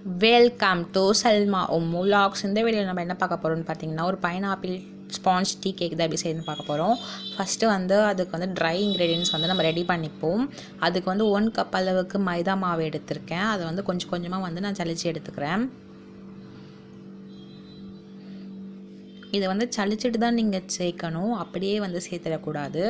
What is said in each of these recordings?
welcome to Salma Ummu vlogs இந்த வீடியோவில் நம்ம என்ன பார்க்க போகிறோம்னு பார்த்தீங்கன்னா ஒரு பைனாப்பிள் ஸ்பாஞ்ச் டீ கேக் தான் எப்படி செய்யணும்னு பார்க்க போகிறோம் ஃபஸ்ட்டு வந்து அதுக்கு வந்து ட்ரை இன்க்ரீடியன்ஸ் வந்து நம்ம ரெடி பண்ணிப்போம் அதுக்கு வந்து ஒன் கப் அளவுக்கு மைதா மாவு எடுத்திருக்கேன் அதை வந்து கொஞ்சம் கொஞ்சமாக வந்து நான் சளிச்சு எடுத்துக்கிறேன் இதை வந்து சளிச்சிட்டு தான் நீங்கள் சேர்க்கணும் அப்படியே வந்து சேர்த்துடக்கூடாது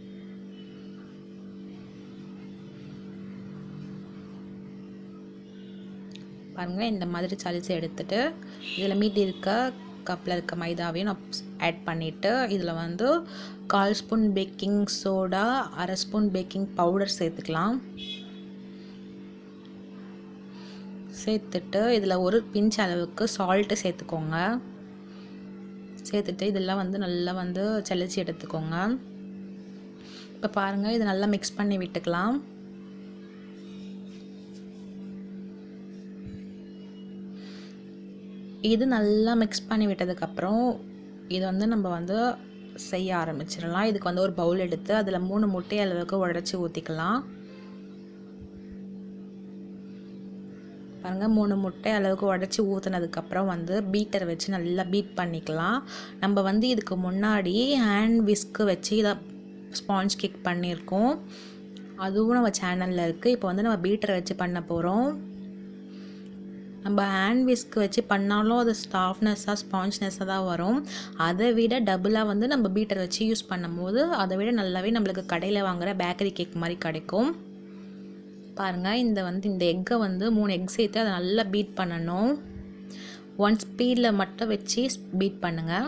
பாருங்கள் இந்த மாதிரி சளிச்சு எடுத்துட்டு இதில் மீட்டி இருக்க கப்பில் இருக்க மைதாவையும் நான் ஆட் பண்ணிவிட்டு இதில் வந்து கால் ஸ்பூன் பேக்கிங் சோடா அரை ஸ்பூன் பேக்கிங் பவுடர் சேர்த்துக்கலாம் சேர்த்துட்டு இதில் ஒரு பிஞ்ச் அளவுக்கு சால்ட்டு சேர்த்துக்கோங்க சேர்த்துட்டு இதெல்லாம் வந்து நல்லா வந்து சளிச்சு எடுத்துக்கோங்க இப்போ பாருங்கள் இது நல்லா மிக்ஸ் பண்ணி விட்டுக்கலாம் இது நல்லா மிக்ஸ் பண்ணி விட்டதுக்கப்புறம் இது வந்து நம்ம வந்து செய்ய ஆரம்பிச்சிடலாம் இதுக்கு வந்து ஒரு பவுல் எடுத்து அதில் மூணு முட்டை அளவுக்கு உடச்சி ஊற்றிக்கலாம் பாருங்கள் மூணு முட்டை அளவுக்கு உடச்சி ஊற்றுனதுக்கப்புறம் வந்து பீட்டரை வச்சு நல்லா பீட் பண்ணிக்கலாம் நம்ம வந்து இதுக்கு முன்னாடி ஹேண்ட் விஸ்க்கு வச்சு இதை ஸ்பாஞ்ச் கேக் பண்ணியிருக்கோம் அதுவும் நம்ம சேனலில் இருக்குது இப்போ வந்து நம்ம பீட்டரை வச்சு பண்ண போகிறோம் நம்ம ஹேண்ட் விஸ்க் வச்சு பண்ணாலும் அது ஸ்டாஃப்னஸ்ஸாக ஸ்பாஞ்ச்னஸ்ஸாக தான் வரும் அதை விட டபுளாக வந்து நம்ம பீட்டர் வச்சு யூஸ் பண்ணும்போது அதை விட நல்லாவே நம்மளுக்கு கடையில் வாங்குகிற பேக்கரி கேக் மாதிரி கிடைக்கும் பாருங்கள் இந்த வந்து இந்த எக்கை வந்து மூணு எக் சேர்த்து அதை நல்லா பீட் பண்ணணும் ஒன் ஸ்பீடில் மட்டும் வச்சு பீட் பண்ணுங்கள்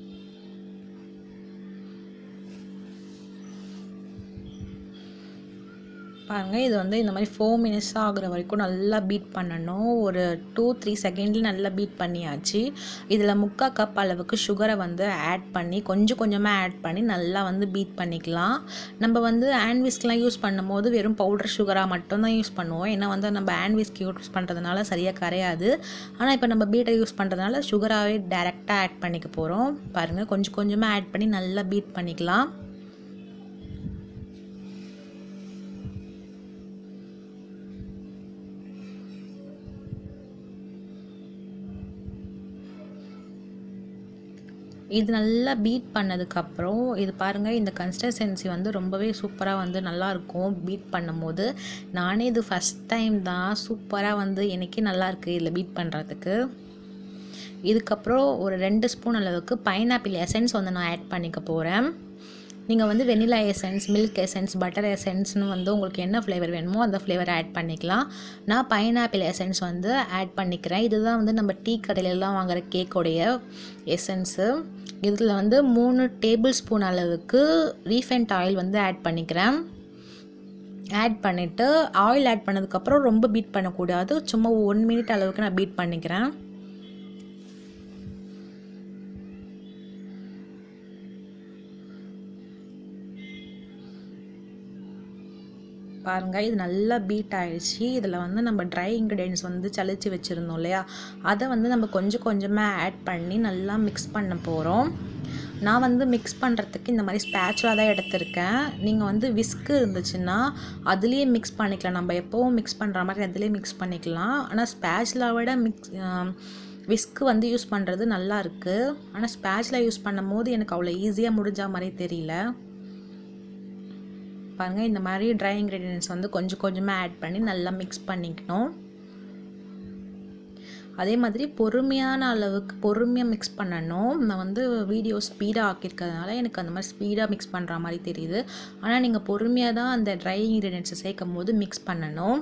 பாருங்கள் இது வந்து இந்த மாதிரி ஃபோர் மினிட்ஸ் ஆகிற வரைக்கும் நல்லா பீட் பண்ணணும் ஒரு டூ த்ரீ செகண்டில் நல்லா பீட் பண்ணியாச்சு இதில் முக்கால் கப் அளவுக்கு சுகரை வந்து ஆட் பண்ணி கொஞ்சம் கொஞ்சமாக ஆட் பண்ணி நல்லா வந்து பீட் பண்ணிக்கலாம் நம்ம வந்து ஹேண்ட் விஸ்க்லாம் யூஸ் பண்ணும்போது வெறும் பவுடர் சுகராக மட்டும்தான் யூஸ் பண்ணுவோம் ஏன்னா வந்து நம்ம ஹேண்ட் விஸ்க் யூஸ் பண்ணுறதுனால சரியாக கரையாது ஆனால் இப்போ நம்ம பீட்டை யூஸ் பண்ணுறதுனால சுகராகவே டேரெக்டாக ஆட் பண்ணிக்க போகிறோம் பாருங்கள் கொஞ்சம் கொஞ்சமாக ஆட் பண்ணி நல்லா பீட் பண்ணிக்கலாம் இது நல்லா பீட் பண்ணதுக்கப்புறம் இது பாருங்கள் இந்த கன்சிஸ்டன்சி வந்து ரொம்பவே சூப்பராக வந்து நல்லாயிருக்கும் பீட் பண்ணும்போது நானே இது ஃபஸ்ட் டைம் தான் சூப்பராக வந்து எனக்கே நல்லாயிருக்கு இதில் பீட் பண்ணுறதுக்கு இதுக்கப்புறம் ஒரு ரெண்டு ஸ்பூன் அளவுக்கு பைனாப்பிள் எசன்ஸ் வந்து நான் ஆட் பண்ணிக்க போகிறேன் நீங்கள் வந்து vanilla essence milk essence butter எசன்ஸ்னு வந்து உங்களுக்கு என்ன ஃப்ளேவர் வேணுமோ அந்த ஃப்ளேவர் ஆட் பண்ணிக்கலாம் நான் பைனாப்பிள் எசன்ஸ் வந்து ஆட் பண்ணிக்கிறேன் இதுதான் வந்து நம்ம டீ கடையிலலாம் வாங்குகிற கேக்கோடைய எசன்ஸு இதில் வந்து மூணு டேபிள் ஸ்பூன் அளவுக்கு ரீஃபைண்ட் ஆயில் வந்து ஆட் பண்ணிக்கிறேன் ஆட் பண்ணிவிட்டு ஆயில் ஆட் பண்ணதுக்கப்புறம் ரொம்ப பீட் பண்ணக்கூடாது சும்மா ஒன் மினிட் அளவுக்கு நான் பீட் பண்ணிக்கிறேன் பாருங்கள் இது நல்லா பீட் ஆகிடுச்சு இதில் வந்து நம்ம ட்ரை இன்க்ரீடியன்ஸ் வந்து சளிச்சு வச்சுருந்தோம் இல்லையா அதை வந்து நம்ம கொஞ்சம் கொஞ்சமாக ஆட் பண்ணி நல்லா மிக்ஸ் பண்ண போகிறோம் நான் வந்து மிக்ஸ் பண்ணுறதுக்கு இந்த மாதிரி ஸ்பேச்சுலாக தான் எடுத்திருக்கேன் நீங்கள் வந்து விஸ்க்கு இருந்துச்சுன்னா அதுலேயே மிக்ஸ் பண்ணிக்கலாம் நம்ம எப்போவும் மிக்ஸ் பண்ணுற மாதிரி அதுலேயே மிக்ஸ் பண்ணிக்கலாம் ஆனால் ஸ்பேச்சுலாக விட மிக்ஸ் விஸ்க்கு வந்து யூஸ் பண்ணுறது நல்லா இருக்குது ஆனால் ஸ்பேச்சில் யூஸ் பண்ணும் போது எனக்கு அவ்வளோ ஈஸியாக முடிஞ்ச மாதிரி தெரியல பாருங்கள் இந்த மாதிரி ட்ரை இன்க்ரீடியன்ஸ் வந்து கொஞ்சம் கொஞ்சமாக ஆட் பண்ணி நல்லா மிக்ஸ் பண்ணிக்கணும் அதே மாதிரி பொறுமையான அளவுக்கு பொறுமையாக மிக்ஸ் பண்ணணும் நான் வந்து வீடியோ ஸ்பீடாக ஆக்கியிருக்கிறதுனால எனக்கு அந்த மாதிரி ஸ்பீடாக மிக்ஸ் பண்ணுற மாதிரி தெரியுது ஆனால் நீங்கள் பொறுமையாக தான் அந்த ட்ரை இன்க்ரீடியன்ஸை சேர்க்கும் போது மிக்ஸ் பண்ணணும்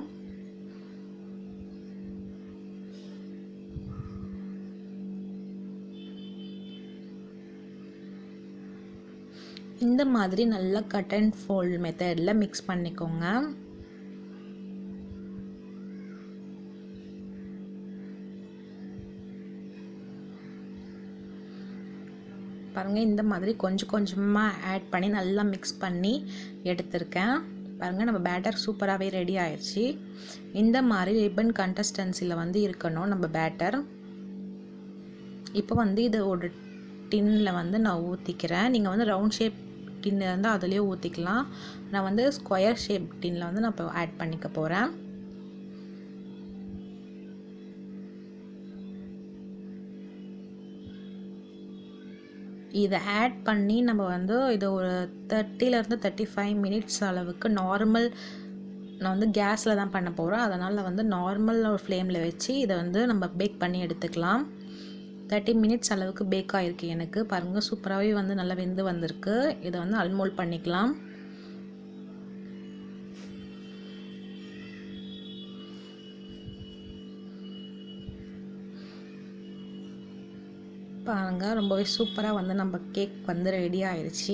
இந்த மாதிரி நல்லா கட் அண்ட் ஃபோல்ட் மெத்தடில் மிக்ஸ் பண்ணிக்கோங்க பாருங்கள் இந்த மாதிரி கொஞ்சம் கொஞ்சமாக ஆட் பண்ணி நல்லா மிக்ஸ் பண்ணி எடுத்திருக்கேன் பாருங்கள் நம்ம பேட்டர் சூப்பராகவே ரெடி ஆயிடுச்சு இந்த மாதிரி ரிப்பன் கன்சிஸ்டன்சியில் வந்து இருக்கணும் நம்ம பேட்டர் இப்போ வந்து இது ஒரு டின்னில் வந்து நான் ஊற்றிக்கிறேன் நீங்கள் வந்து ரவுண்ட் ஷேப் டின்னு இருந்தால் அதுலேயே ஊற்றிக்கலாம் நான் வந்து ஸ்கொயர் ஷேப் டின்னில் வந்து நான் இப்போ ஆட் பண்ணிக்க போகிறேன் இதை ஆட் பண்ணி நம்ம வந்து இதை ஒரு தேர்ட்டிலேருந்து தேர்ட்டி ஃபைவ் மினிட்ஸ் அளவுக்கு நார்மல் நான் வந்து கேஸில் தான் பண்ண போகிறேன் அதனால் வந்து நார்மல் ஒரு ஃப்ளேமில் வச்சு இதை வந்து நம்ம பேக் பண்ணி எடுத்துக்கலாம் தேர்ட்டி மினிட்ஸ் அளவுக்கு பேக் ஆகிருக்கு எனக்கு பாருங்கள் சூப்பராகவே வந்து நல்லா வெந்து வந்திருக்கு இதை வந்து அல்மோல் பண்ணிக்கலாம் பாருங்கள் ரொம்பவே சூப்பராக வந்து நம்ம கேக் வந்து ரெடி ஆயிடுச்சு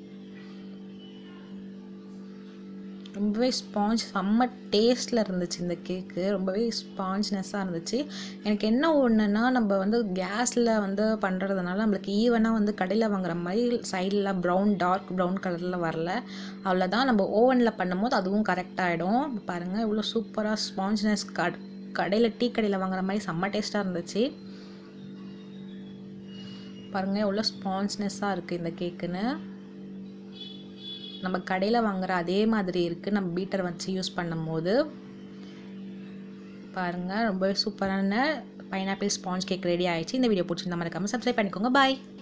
ரொம்பவே ஸ்பாஞ்ச் செம்ம டேஸ்ட்டில் இருந்துச்சு இந்த கேக்கு ரொம்பவே ஸ்பாஞ்ச்னஸ்ஸாக இருந்துச்சு எனக்கு என்ன ஒன்றுனா நம்ம வந்து கேஸில் வந்து பண்ணுறதுனால நம்மளுக்கு ஈவனாக வந்து கடையில் வாங்குற மாதிரி சைடில் ப்ரௌன் டார்க் ப்ரௌன் கலரில் வரல அவ்வளோதான் நம்ம ஓவனில் பண்ணும்போது அதுவும் கரெக்டாகிடும் பாருங்கள் இவ்வளோ சூப்பராக ஸ்பாஞ்ச்னஸ் கட் கடையில் டீ கடையில் வாங்குற மாதிரி செம்ம டேஸ்ட்டாக இருந்துச்சு பாருங்கள் எவ்வளோ ஸ்பான்ஸ்னஸ்ஸாக இருக்குது இந்த கேக்குன்னு நம்ம கடையில் வாங்குற அதே மாதிரி இருக்குது நம்ம பீட்டர் வச்சு யூஸ் பண்ணும்போது பாருங்கள் ரொம்பவே சூப்பரான பைனாப்பிள் ஸ்பாஞ்ச் கேக் ரெடி ஆயிடுச்சு இந்த வீடியோ பிடிச்சிருந்தா மறக்காமல் சப்ஸ்கிரைப் பண்ணிக்கோங்க பாய்